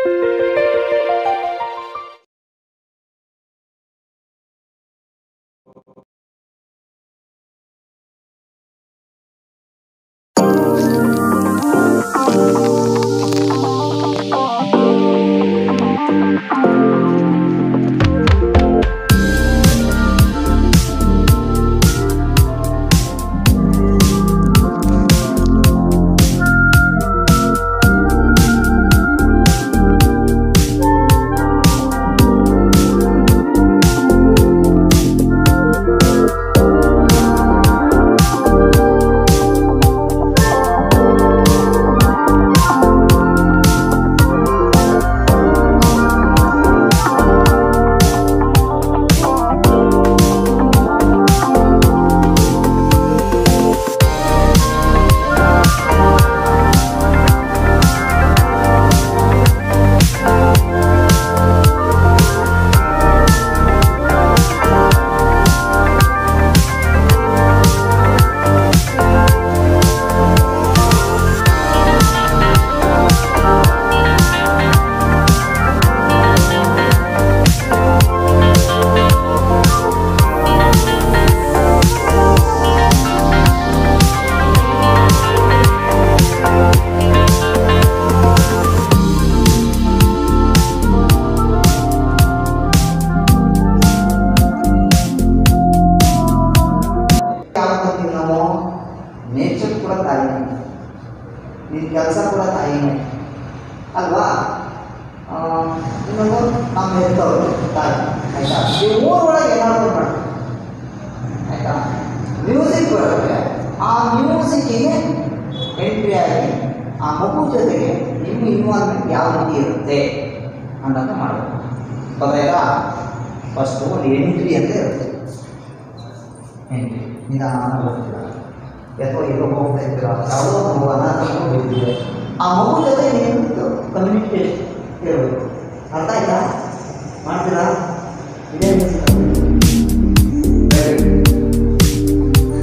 ಯಾವತ್ತೀವಿ ನಾವು ನೇಚರ್ ಕೂಡ ತಾಯಿನೇ ನಿನ್ನ ಕೆಲಸ ಕೂಡ ತಾಯಿನೇ ಅಲ್ವಾ ಆ, ಇನ್ನೊಂದು ನಮ್ಮ ಹೆತ್ತವರು ತಾಯಿ ಆಯ್ತಾ ಈ ಊರೊಳಗೆ ಏನಾದರೂ ಮಾಡಿ ಆಯ್ತಾ ಮ್ಯೂಸಿಕ್ ಬರುತ್ತೆ ಆ ಮ್ಯೂಸಿಕ್ಕಿಗೆ ಎಂಟ್ರಿ ಆಗಿ ಆ ಮಗು ಜೊತೆಗೆ ನಿಮ್ಮ ಇನ್ವಾಲ್ವ್ಮೆಂಟ್ ಯಾವ ರೀತಿ ಇರುತ್ತೆ ಅನ್ನೋದು ಮಾಡಬೇಕು ಗೊತ್ತಾಯ್ತಾ ಫಸ್ಟು ಒಂದು ಎಂಟ್ರಿ ಅಂತ ಇರುತ್ತೆ ಎಂಟ್ರಿ ನಿಧಾನ ಹೋಗ್ತೀರ ಅಥವಾ ಎಲ್ಲೋ ಹೋಗ್ತಾ ಇರ್ತೀರ ಯಾವುದೋ ಮಗು ಅನಾಥ ಹೋಗ್ತಿದೆ ಆ ಮಗು ಜೊತೆ ನೀವು ಕಮ್ಯುನಿಕೇಟ್ ಹೇಳ್ಬೇಕು ಅರ್ಥ ಆಯ್ತಾ ಮಾಡ್ತೀರಾ ಇದೇ Very good.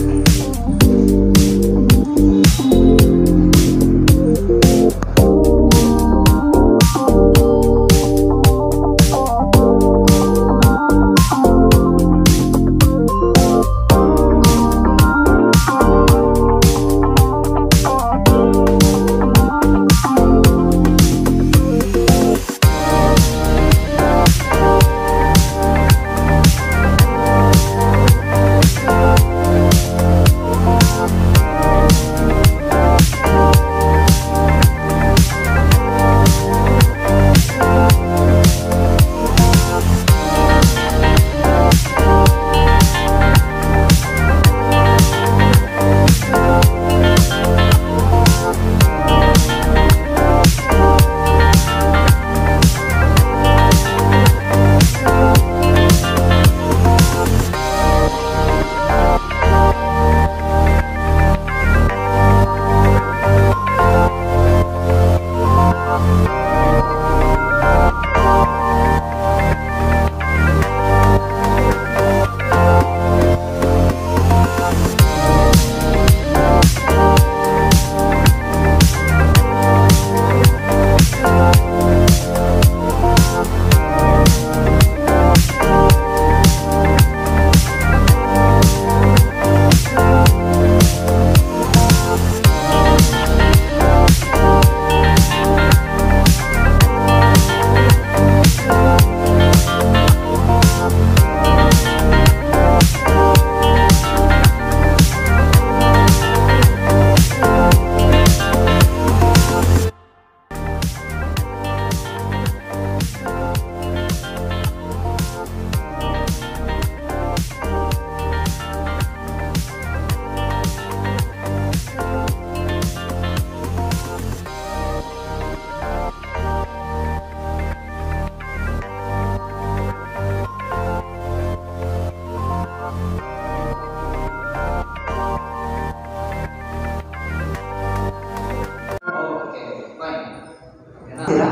ಆಗ್ತೀರಾ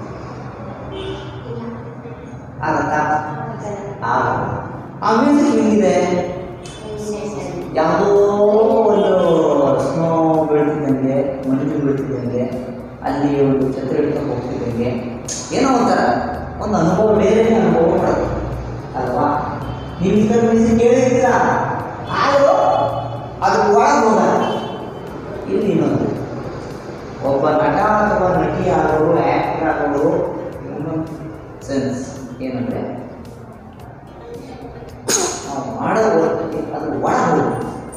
ಆಗತ್ತಾ ಆಗಲ್ಲ ಆ ಮ್ಯೂಸಿಕ್ ಹೆಂಗಿದೆ ಯಾವುದೋ ಒಂದು ಸ್ನೋ ಬೀಳ್ತಿದ್ದಂಗೆ ಮಂಜು ಬೀಳ್ತಿದ್ದಂಗೆ ಅಲ್ಲಿ ಒಂದು ಛತ್ರ ಹಿಡ್ಕೊಂಡು ಹೋಗ್ತಿದ್ದಂಗೆ ಏನೋ ಒಂಥರ ಒಂದು ಅನುಭವ ಬೇರೆ ಅನುಭವ ಕೊಡೋದು ಅಲ್ವಾ ನೀವು ಇದ್ರ ಮ್ಯೂಸಿಕ್ ಕೇಳಿರ್ತೀರ ಆದರೂ ಅದು ಒಳಗೆ ಹೋಗಲ್ಲ ಇಲ್ಲಿ ಇನ್ನೊಂದು ಒಬ್ಬ ನಟ ಅಥವಾ ನಟಿ ಆಗೋರು ಆ್ಯಕ್ಟರ್ ಆಗೋರು ಇನ್ನೊಂದು ಸೆನ್ಸ್ ಏನಂದರೆ ನಾವು ಮಾಡೋ ವರ್ಕ್ಗೆ ಅದು ಒಳ ಹೋಗುತ್ತೆ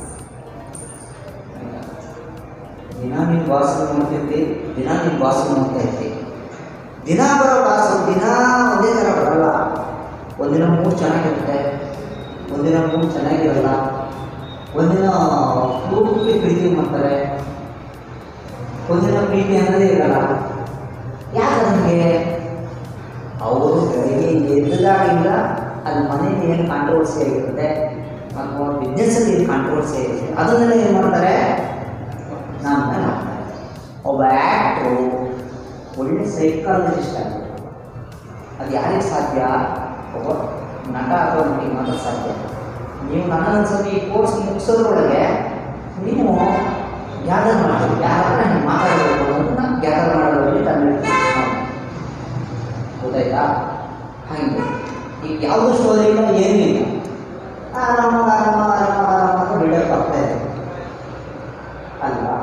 ದಿನ ನೀನು ಬಾಸು ನೋಡ್ತಿರ್ತಿ ದಿನ ನೀನು ಬಾಸು ನೋಡ್ತಾ ಇರ್ತಿ ದಿನ ಬರೋ ಬಾಸು ದಿನ ಒಂದೇ ಥರ ಬರಲ್ಲ ಒಂದಿನ ಮೂರು ಚೆನ್ನಾಗಿರುತ್ತೆ ಒಂದಿನ ಮೂರು ಚೆನ್ನಾಗಿರಲ್ಲ ಒಂದಿನ ಪೂರ್ತಿ ಪ್ರೀತಿ ಮಾಡ್ತಾರೆ ಒಂದಿನ ಪ್ರೀತಿ ಅನ್ನೋದೇ ಇರಲ್ಲ ಯಾಕೆ ನನಗೆ ಅವರು ಬೆಳಗ್ಗೆ ಎದ್ದಾಗಿಂದ ಅದು ಮನೇಲಿ ಏನು ಕಾಂಟ್ರವರ್ಸಿ ಆಗಿರುತ್ತೆ ಅಥವಾ ಬಿಸ್ನೆಸ್ಸಲ್ಲಿ ಏನು ಕಾಂಟ್ರವರ್ಸಿ ಆಗಿರುತ್ತೆ ಅದನ್ನೆಲ್ಲ ಏನು ಮಾಡ್ತಾರೆ ನಮ್ಮ ಮೇಲೆ ಹಾಕ್ತಾರೆ ಒಬ್ಬ ಆ್ಯಕ್ಟ್ರು ಒಳ್ಳೆ ಸೈಕಾಲಜಿಸ್ಟ್ ಆಗಿದೆ ಅದು ಯಾರಿಗೆ ಸಾಧ್ಯ ಒಬ್ಬ ನಟ ಅಥವಾ ನಟಿಗೆ ಮಾತ್ರ ಸಾಧ್ಯ ನೀವು ನನ್ನೊಂದ್ಸತಿ ಈ ಕೋರ್ಸ್ ಮುಗಿಸೋದ್ರೊಳಗೆ ನೀವು ಗ್ಯಾದರ್ ಮಾಡಿ ಯಾರನ್ನ ನೀವು ಮಾತಾಡಬೇಕು ಅನ್ನೋದನ್ನ ಗ್ಯಾದರ್ ಮಾಡೋದ್ರಲ್ಲಿ ತಂದಿರ್ತೀವಿ ಗೊತ್ತಾಯ್ತಾ ಹಾಗೆ ಈಗ ಯಾವುದೋ ಸ್ಟೋರಿ ಇಲ್ಲ ಏನೂ ಇಲ್ಲ ಆರಾಮ ಆರಾಮ ಆರಾಮ ಆರಾಮ ಅಂತ ಬಿಲ್ಡಪ್ ಆಗ್ತಾ ಇದೆ ಅಲ್ವಾ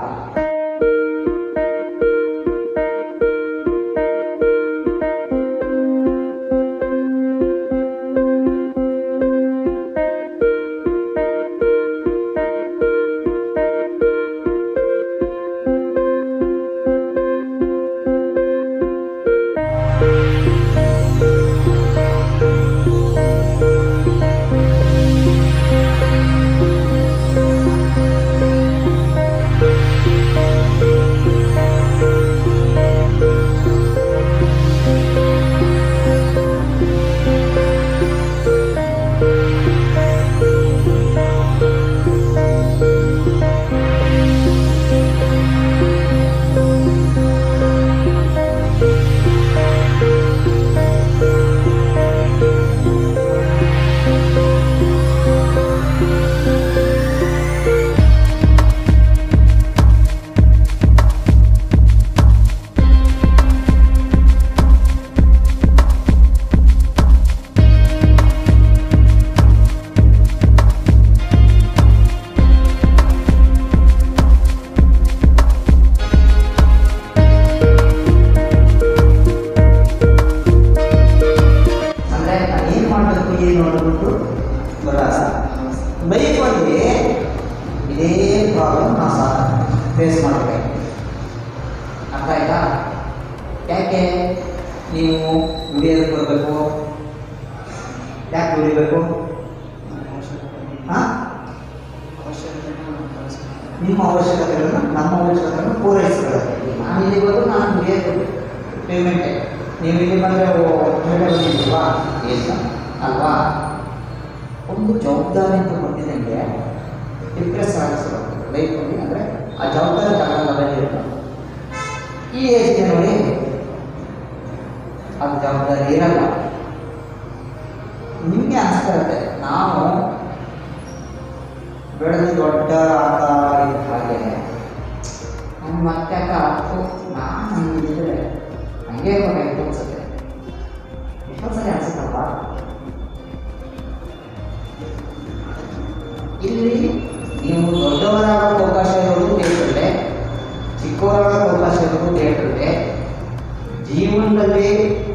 ಅಂದರೆ ನಾನು ಏನು ಮಾಡಬೇಕು ಏನು ಅನ್ನೋದು ಬರಲ್ಲ ಬೈಕಲ್ಲಿ ಇದೇ ಪ್ರಾಬ್ಲಮ್ ನಾವು ಸಹ ಫೇಸ್ ಮಾಡಬೇಕು ಅರ್ಥ ಆಯ್ತಾ ಯಾಕೆ ನೀವು ದುಡಿಯೋದಕ್ಕೆ ಬರಬೇಕು ಯಾಕೆ ದುಡಿಬೇಕು ಹಾಂ ನಿಮ್ಮ ಅವಶ್ಯಕತೆಗಳನ್ನು ನಮ್ಮ ಅವಶ್ಯಕತೆಗಳನ್ನು ಪೂರೈಸಬೇಕು ನಾನು ಇಲ್ಲಿ ಬಂದು ನಾನು ದುಡಿಯೋದು ಪೇಮೆಂಟೇ ನೀವು ಇಲ್ಲಿ ಬಂದರೆ ಹೇಳಿ ಬಂದಿಲ್ವಾ ಇಲ್ಲ ಅಲ್ವಾ ಒಂದು ಜವಾಬ್ದಾರಿ ಅಂತ ಬಂದಿದ್ದಂಗೆ ಇಂಪ್ರೆಸ್ ಆಗಿಸ್ಬೇಕು ಲೈಫಲ್ಲಿ ಅಂದರೆ ಆ ಜವಾಬ್ದಾರಿ ತಗೊಂಡಲ್ಲಿ ಇರಬೇಕು ಈ ಏಜ್ಗೆ ನೋಡಿ ಅದು ಜವಾಬ್ದಾರಿ ಇರಲ್ಲ ನಿಮಗೆ ಅನಿಸ್ತಾ ಇರುತ್ತೆ ನಾವು ಬೆಳೆದು ದೊಡ್ಡ ಆಟ ಇದ್ದ ಹಾಗೆ ನಮ್ಮ ಮತ್ತೆ ಅಕ್ಕ ಹತ್ತು ನಾನು ಹಂಗಿದ್ರೆ ಹಂಗೆ ಇರ್ಬೇಕಾಗಿತ್ತು ಅನ್ಸುತ್ತೆ ಎಷ್ಟೊಂದು ಸಲ ಅನ್ಸುತ್ತಪ್ಪ ಇಲ್ಲಿ ನೀವು ದೊಡ್ಡವರಾಗಕ್ಕೆ ಅವಕಾಶ ಇರೋದು ಥಿಯೇಟ್ರಲ್ಲೇ ಚಿಕ್ಕವರಾಗಕ್ಕೆ ಅವಕಾಶ ಇರೋದು ಥಿಯೇಟ್ರಲ್ಲೇ ಜೀವನದಲ್ಲಿ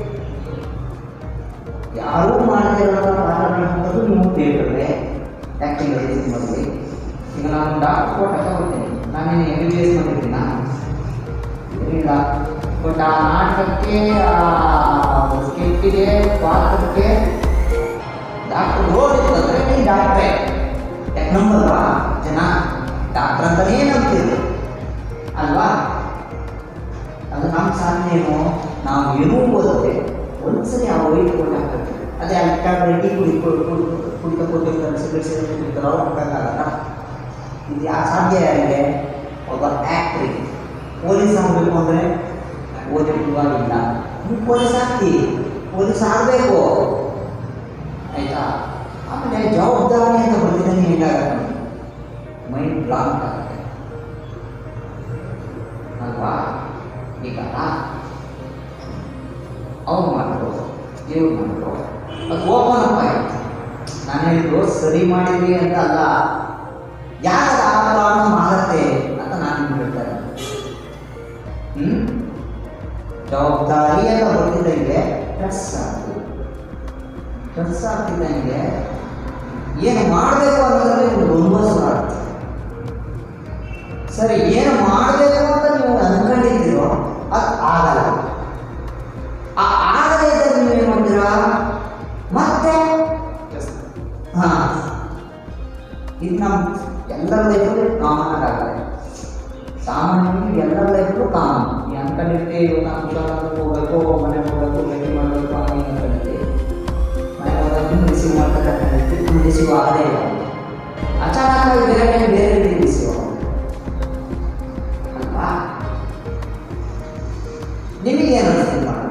ಯಾರೂ ಮಾಡ್ತಿರೋದ ಮಾತಾಡೋದು ನೀವು ಥಿಯೇಟ್ರಲ್ಲೇ ಆ್ಯಕ್ಟಿಂಗ್ ಅಲ್ಲಿ ಸಿನಿಮಾದಲ್ಲಿ ಈಗ ನಾನು ಡಾಕ್ಟರ್ ಕೋಟ್ ಹೋಗ್ತೀನಿ ನಾನೇನು ಎಮ್ ಬಿ ಬಿ ಎಸ್ ಮಾಡಿದ್ದೀನ ಇಲ್ಲ ಬಟ್ ಆ ನಾಟಕಕ್ಕೆ ಆ ಸ್ಕಿಟ್ಟಿಗೆ ಪಾತ್ರಕ್ಕೆ ಡಾಕ್ಟರ್ ಓದಿತ್ತಂದ್ರೆ ನೀನು ಡಾಕ್ಟ್ರೇ ಯಾಕೆ ನಂಬಲ್ವಾ ಜನ ಡಾಕ್ಟರ್ ಅಂತಲೇ ನಂಬ್ತಿದ್ರು ಅಲ್ವಾ ಅದು ನಮ್ಮ ಸಾಧನೆ ಏನು ನಾವು ಏನೂ ಓದದೆ ಒಂದ್ಸರಿ ಆ ವೈಟ್ ಕೊಟ್ಟು ಹಾಕ್ಬೇಕು ಅದೇ ಅಲ್ಲಿ ರೆಡ್ಡಿ ಕುಡಿ ಕುಡಿತ ಕೊಟ್ಟಿರ್ತಾರೆ ಸಿಗರೇಟ್ ಸಿಗರೇಟ್ ಕುಡಿತಾರೆ ಅವ್ರು ಹಾಕೋಕ್ಕಾಗಲ್ಲ ಇದು ಯಾ ಸಾಧ್ಯ ಯಾರಿಗೆ ಒಬ್ಬ ಆ್ಯಕ್ಟ್ರಿಗೆ ಪೊಲೀಸ್ ಆಗಬೇಕು ಅಂದರೆ ಓದಿರುವಾಗಿಲ್ಲ ನೀವು ಪೊಲೀಸ್ ಆಗ್ತಿ ಪೊಲೀಸ್ ಆಗಬೇಕು ಆಯಿತಾ ಆಮೇಲೆ ಜವಾಬ್ದಾರಿ ಅಂತ ಬರ್ತಿದ್ದಂಗೆ ಹೇಗಾಗುತ್ತೆ ಮೈಂಡ್ ಬ್ಲಾಕ್ ಆಗುತ್ತೆ ಅಲ್ವಾ ಈಗ ಅವ್ನು ಮಾಡಿದ್ರು ಇವ್ರು ಮಾಡಿದ್ರು ಅದು ಓಪನ್ ಅಪ್ ಆಯಿತು ನಾನು ಹೇಳಿದ್ದು ಸರಿ ಮಾಡಿದ್ವಿ ಅಂತ ಅಲ್ಲ ಯಾಕೆ ಆ ಪ್ರಾಬ್ಲಮ್ ಆಗತ್ತೆ ಅಂತ ನಾನು ನಿಮ್ಗೆ ಹೇಳ್ತಾ ಇದ್ದೀನಿ ಹ್ಞೂ ಜವಾಬ್ದಾರಿ ಅಂತ ಬರ್ತಿದ್ದಂಗೆ ಸ್ಟ್ರೆಸ್ ಆಗ್ತದೆ ಸ್ಟ್ರೆಸ್ ಆಗ್ತಿದ್ದಂಗೆ ಏನು ಮಾಡಬೇಕು ಅನ್ನೋದ್ರಲ್ಲಿ ಒಂದು ಗೊಂಬ ಆಗುತ್ತೆ ಸರಿ ಏನು ಮಾಡಬೇಕು ಅಂತ ನೀವು ಅನ್ಕೊಂಡಿದ್ದೀರೋ ಅದು ಆಗಲ್ಲ ಆ ಆಗದೇ ಇದ್ದಾಗ ನೀವು ಏನು ಮಾಡ್ತೀರಾ ಮತ್ತೆ ಹಾ ಇದು ನಮ್ಮ ಎಲ್ಲರ ಲೈಫಲ್ಲಿ ಕಾಮನ್ ಆಗುತ್ತೆ ಸಾಮಾನ್ಯವಾಗಿ ಎಲ್ಲರ ಲೈಫಲ್ಲೂ ಕಾಮನ್ ನೀವು ಅನ್ಕೊಂಡಿರ್ತೀವಿ ನಾವು ಹುಷಾರಾಗಿ ಹೋಗ್ಬೇಕು ಮನೆ ಹೋಗ್ಬೇಕು ಭೇಟಿ ಮಾಡಬೇಕು ಅನ್ನೋ ಅನ್ಕೊಂಡಿರ್ತೀವಿ ಮನೆ ಹೋದಾಗ ರಿಸೀವ್ ಮಾಡ್ತಕ್ಕಂಥ ರಿಸೀವ್ ಆಗದೇ ಇಲ್ಲ ಅಚಾನಕ್ ಬೇರೆ ಟೈಮ್ ಬೇರೆ ರೀತಿ ರಿಸೀವ್ ಅಲ್ವಾ ನಿಮಗೇನು ಅನಿಸ್ತೀನಿ